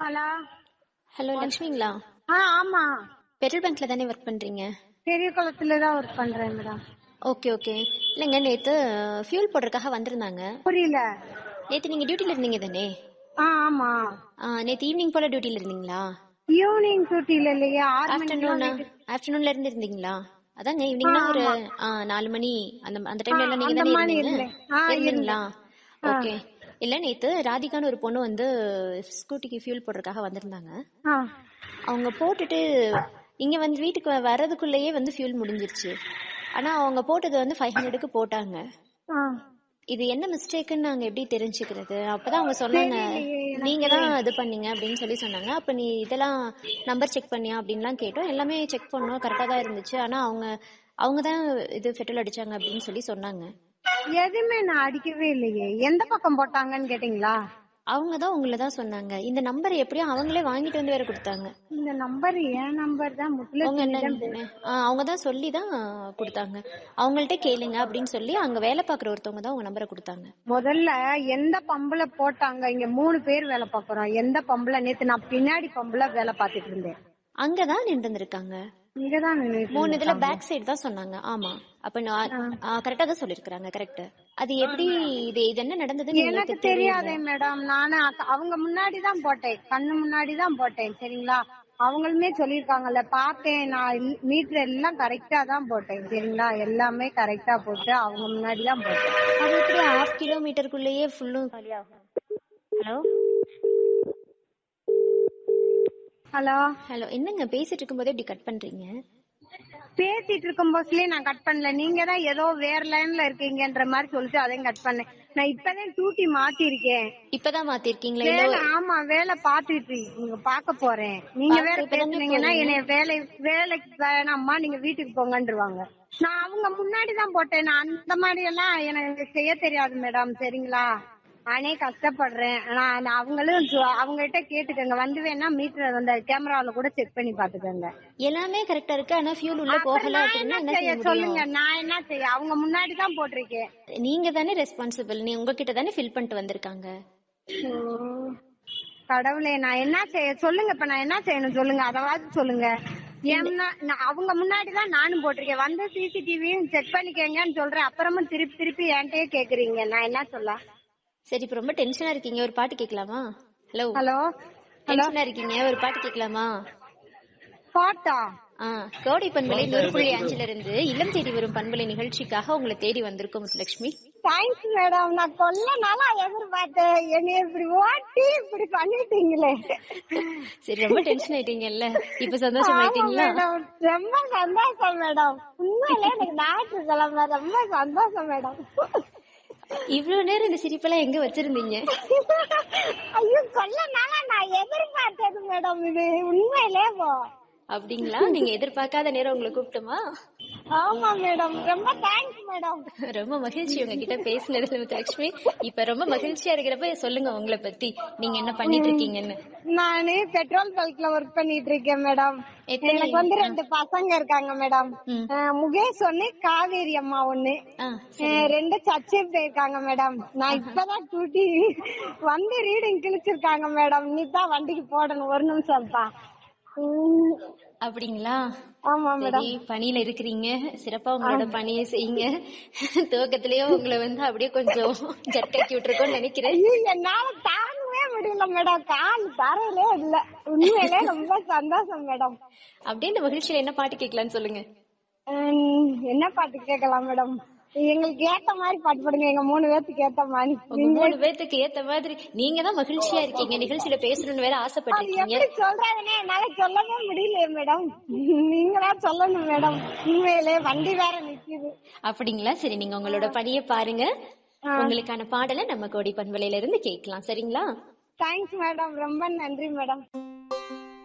Hello hello லக்ஷ்மிங்களா ஆ ஆமா petrol பங்க்ல தானே work பண்றீங்க பெரிய குளத்துல தான் ஒர்க் பண்றேன் மேடம் ஓகே ஓகே இல்லைங்க நேத்து ஃபியூல் போடுறதுக்காக வந்திருந்தாங்க புரியல நேத்து நீங்க டியூட்டில இருந்தீங்க தானே ஆ ஆமா ஆ, நேத்து ஈவினிங் போல டியூட்டில இருந்தீங்களா ஈவினிங் டியூட்டில இல்லையா ஆறு ஆஃப்டர்நூன் மணிக்கு ஆஃப்டர்நூன்ல இருந்து இருந்தீங்களா அதாங்க ஈவினிங்னா ஒரு ஆ, நாலு மணி அந்த அந்த டைம்ல எல்லாம் நீங்க அந்த தானே மாதிரி இருந்தீங்க இருந்தேன். ஆ, இருந்தீங்களா ஓகே இல்ல நேத்து ராதிகான்னு ஒரு பொண்ணு வந்து ஸ்கூட்டிக்கு ஃபியூல் போடுறதுக்காக வந்திருந்தாங்க ஆ அவங்க போட்டுட்டு இங்க வந்து வீட்டுக்கு வ- வர்றதுக்குள்ளேயே வந்து ஃபியூல் முடிஞ்சிருச்சு ஆனா அவங்க போட்டது வந்து ஃபைவ் ஹண்ட்ரடுக்கு போட்டாங்க ஆ இது என்ன மிஸ்டேக்குன்னு நாங்க எப்படி தெரிஞ்சுக்கிறது அப்பதான் அவங்க சொன்னாங்க நீங்க தான் இது பண்ணீங்க அப்படின்னு சொல்லி சொன்னாங்க அப்ப நீ இதெல்லாம் நம்பர் செக் பண்ணியா அப்படின்லாம் கேட்டோம் எல்லாமே செக் பண்ணோம் கரெக்டா தான் இருந்துச்சு ஆனா அவங்க அவங்க தான் இது பெட்ரோல் அடிச்சாங்க அப்படின்னு சொல்லி சொன்னாங்க எதுவுமே நான் அடிக்கவே இல்லையே எந்த பக்கம் போட்டாங்கன்னு கேட்டீங்களா அவங்க தான் உங்களை தான் சொன்னாங்க இந்த நம்பர் எப்படியும் அவங்களே வாங்கிட்டு வந்து வேற கொடுத்தாங்க இந்த நம்பர் என் நம்பர் தான் அவங்க என்ன முத்துல ஆ, அவங்க தான் சொல்லி தான் கொடுத்தாங்க அவங்கள்ட்ட கேளுங்க அப்படின்னு சொல்லி அங்க வேலை பாக்குற ஒருத்தவங்க தான் உங்க நம்பரை கொடுத்தாங்க முதல்ல எந்த பம்புல போட்டாங்க இங்க மூணு பேர் வேலை பாக்குறோம் எந்த பம்புல நேத்து நான் பின்னாடி பம்புல வேலை பார்த்துட்டு இருந்தேன் அங்கதான் நின்று இருந்திருக்காங்க இங்கதான் நின்னுட்டு மூணு இதுல இருக்காங்க. பேக் சைடு தான் சொன்னாங்க ஆமா அப்ப கரெக்டா தான் சொல்லிருக்காங்க கரெக்ட் அது எப்படி இது இது என்ன நடந்ததுன்னு எனக்கு உங்களுக்கு தெரியாதே மேடம் நானு அக்க- அவங்க முன்னாடி தான் போட்டேன் கண்ணு முன்னாடி தான் போட்டேன் சரிங்களா அவங்களுமே சொல்லிருக்காங்கல்ல பார்த்தேன் நான் மீட்டர் எல்லாம் கரெக்டா தான் போட்டேன் சரிங்களா எல்லாமே கரெக்டா போட்டு அவங்க முன்னாடி தான் போட்டேன் அது எப்படி ஹாஃப் கிலோமீட்டருக்குள்ளேயே ஃபுல்லும் காலியாகும் ஹலோ ஹலோ ஹலோ என்னங்க பேசிட்டு இருக்கும்போதே இப்படி கட் பண்றீங்க பேசிட்டு இருக்கும் போதுலயே நான் கட் பண்ணல நீங்க தான் ஏதோ வேற லைன்ல இருக்கீங்கன்ற மாதிரி சொல்லிட்டு அதையும் கட் பண்ணேன் நான் இப்பதான் டியூட்டி மாத்திருக்கேன் இப்பதான் மாத்திருக்கீங்களா இல்ல வேலை ஆமா வேலை பாத்துட்டு நீங்க பாக்க போறேன் நீங்க வேற பார்த்து இப்பதானே பேசுனீங்கன்னா என்னைய வேலை வேலைக்கு வேணாம்மா நீங்க வீட்டுக்கு போங்கன்றுவாங்க நான் அவங்க முன்னாடி தான் போட்டேன் நான் அந்த மாதிரி எல்லாம் எனக்கு செய்ய தெரியாது மேடம் சரிங்களா நானே கஷ்டப்படுறேன் நான் நான் அவங்களும் சொ- அவங்ககிட்ட கேட்டுக்கோங்க வந்து வேணா மீட்டர் அந்த கேமரால கூட செக் பண்ணி பாத்துக்கோங்க எல்லாமே கரெக்டா இருக்கு ஆனா ஃபியூல் உள்ள அப்புறம் போகல நான் அப்படின்னா என்ன என்ன செய்ய செய்ய சொல்லுங்க முடியும் நான் என்ன செய்ய அவங்க முன்னாடி தான் போட்டிருக்கேன் நீங்க தானே ரெஸ்பான்சிபிள் நீ உங்ககிட்ட தானே ஃபில் பண்ணிட்டு வந்திருக்காங்க ஓ, கடவுளே நான் என்ன செய்ய சொல்லுங்க இப்ப நான் என்ன செய்யணும் சொல்லுங்க அதாவது சொல்லுங்க ஏன்னா நான் அவங்க முன்னாடி தான் நானும் போட்டிருக்கேன் வந்து சிசிடிவியும் செக் பண்ணிக்கங்கன்னு சொல்றேன் அப்புறமும் திருப்பி திருப்பி என்கிட்டயே கேக்குறீங்க நான் என்ன சொல்ல சரி இப்ப ரொம்ப டென்ஷனா இருக்கீங்க ஒரு பாட்டு கேட்கலாமா ஹலோ ஹலோ டென்ஷனா இருக்கீங்க ஒரு பாட்டு கேட்கலாமா பாட்டா ஆ கோடை பண்பலை நூறு புள்ளி அஞ்சுல இருந்து இல்லம் தேடி வரும் பண்பலை நிகழ்ச்சிக்காக உங்களை தேடி வந்திருக்கோம் முத்துலட்சுமி தேங்க்ஸ் மேடம் நான் கொல்ல நாளா எதிர்பார்த்தேன் என்னை இப்படி ஓட்டி இப்படி பண்ணிட்டீங்களே சரி ரொம்ப டென்ஷன் ஆயிட்டீங்கல்ல இப்ப ஆமா சந்தோஷமாயிட்டீங்களா மேடம் ரொம்ப சந்தோஷம் மேடம் உண்மையிலே எனக்கு ஞாயிற்றுக்கிழமை ரொம்ப சந்தோஷம் மேடம் இவ்வளவு நேரம் இந்த சிரிப்பெல்லாம் எங்க வச்சிருந்தீங்க ஐயோ கொல்ல நாளா நான் எதிர்பார்த்தது மேடம் இது உண்மையிலே போ அப்படிங்களா நீங்க எதிர்பார்க்காத நேரம் உங்களை கூப்பிட்டுமா ஆமா மேடம் ரொம்ப தேங்க்ஸ் மேடம் ரொம்ப மகிழ்ச்சி உங்ககிட்ட பேசினதுல முத்துலட்சுமி இப்ப ரொம்ப மகிழ்ச்சியா இருக்கிறப்ப சொல்லுங்க உங்களை பத்தி நீங்க என்ன பண்ணிட்டு இருக்கீங்கன்னு நானு பெட்ரோல் பல்க்ல ஒர்க் பண்ணிட்டு இருக்கேன் மேடம் எத்தனை- எனக்கு வந்து ரெண்டு பசங்க இருக்காங்க மேடம் ம். அஹ் முகேஷ் ஒண்ணு காவேரி அம்மா ஒண்ணு ஆ அஹ் ரெண்டு சர்ச்சை போயிருக்காங்க மேடம் நான் இப்பதான் டூட்டி வந்து ரீடிங் கிழிச்சிருக்காங்க மேடம் நீ தான் வண்டிக்கு போடணும் ஒரு நிமிஷம்ப்பா உம், அப்படிங்களா ஆமா மேடம் சரி பணியில இருக்கிறீங்க சிறப்பா உங்களோட பணியை செய்யுங்க துவக்கத்திலேயே உங்களை வந்து அப்படியே கொஞ்சம் ஜர்க்காக்கி விட்டுருக்கோம்னு நினைக்கிறேன் ஐயோ, என்னால தாங்கவே முடியல மேடம் கால் தரையிலே இல்ல உண்மையிலே ரொம்ப சந்தோஷம் மேடம் அப்படியே இந்த மகிழ்ச்சியில என்ன பாட்டு கேட்கலாம்னு சொல்லுங்க உம், என்ன பாட்டு கேட்கலாம் மேடம் எங்களுக்கு ஏத்த மாதிரி பாட்டு போடுங்க எங்க மூணு பேர்த்துக்கு ஏத்த மாதிரி உங்க மூணு பேர்த்துக்கு ஏத்த மாதிரி நீங்க தான் மகிழ்ச்சியா இருக்கீங்க நிகழ்ச்சியில பேசணும்னு வேற அது ஆசைப்பட்டிருக்கீங்க எப்படி சொல்றதுன்னே என்னால சொல்லவே முடியலையே மேடம் நீங்க தான் சொல்லணும் மேடம் உண்மையிலே வண்டி வேற நிக்குது அப்படிங்களா சரி நீங்க உங்களோட பணியை பாருங்க உங்களுக்கான பாடலை நம்ம கோடி பண்பலையில இருந்து கேட்கலாம் சரிங்களா தேங்க்ஸ் மேடம் ரொம்ப நன்றி மேடம்